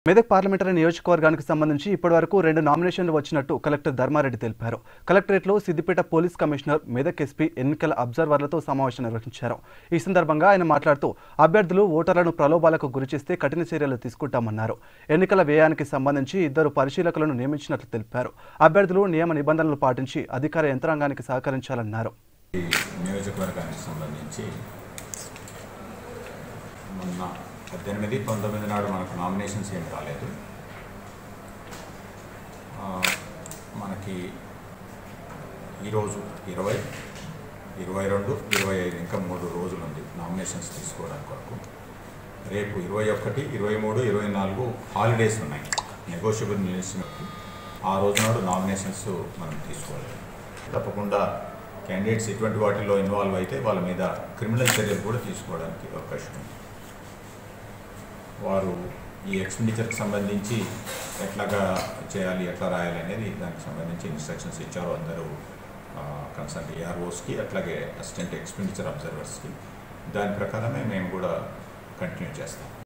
Medak parliamentary నియోజకవర్గానికి సంబంధించి ఇప్పటివరకు రెండు నామినేషన్లు వచ్చినట్టు కలెక్టర్ ధర్మారెడ్డి తెలిపారు కలెక్టరేట్లో Siddipet police commissioner Medak SP ఎన్నికల అబ్జర్వర్లతో సమావేశం నిర్వహించారు ఈ సందర్భంగా ఆయన మాట్లాడుతూ అభ్యర్థులు ఓటర్లను ప్రలోభాలకు గురిచేస్తే కఠిన చర్యలు తీసుకుంటామన్నారు ఎన్నికల వ్యయానికి సంబంధించి ఇద్దరు పరిశీలకులను నియమించినట్లు తెలిపారు అభ్యర్థులు నియమ నిబంధనలు పాటించి అధికార యంత్రాంగానికి సహకరించాలన్నారు ఈ నియోజకవర్గానికి సంబంధించి మొన్న పద్దెనిమిది పంతొమ్మిది నాడు మనకు నామినేషన్స్ ఏం రాలేదు ఆ, మనకి ఈరోజు ఇరవై ఇరవై రెండు ఇరవై ఐదు ఇంకా మూడు రోజులు ఉంది నామినేషన్స్ తీసుకోవడానికి కొరకు రేపు ఇరవై ఒకటి ఇరవై మూడు ఇరవై నాలుగు హాలిడేస్ ఉన్నాయి నెగోషియబుల్ నిలిచినప్పుడు ఆ రోజు నాడు నామినేషన్స్ మనం తీసుకోవాలి తప్పకుండా క్యాండిడేట్స్ ఎటువంటి వాటిలో ఇన్వాల్వ్ అయితే వాళ్ళ మీద క్రిమినల్ చర్యలు కూడా తీసుకోవడానికి అవకాశం ఉంది వారు ఈ ఎక్స్పెండిచర్కి సంబంధించి ఎట్లాగా చేయాలి ఎట్లా రాయాలి అనేది దానికి సంబంధించి ఇన్స్ట్రక్షన్స్ ఇచ్చారు అందరూ కన్సల్ట్ ఏఆర్ఓస్కి అట్లాగే అసిస్టెంట్ ఎక్స్పెండిచర్ అబ్జర్వర్స్కి దాని ప్రకారమే మేము కూడా కంటిన్యూ చేస్తాం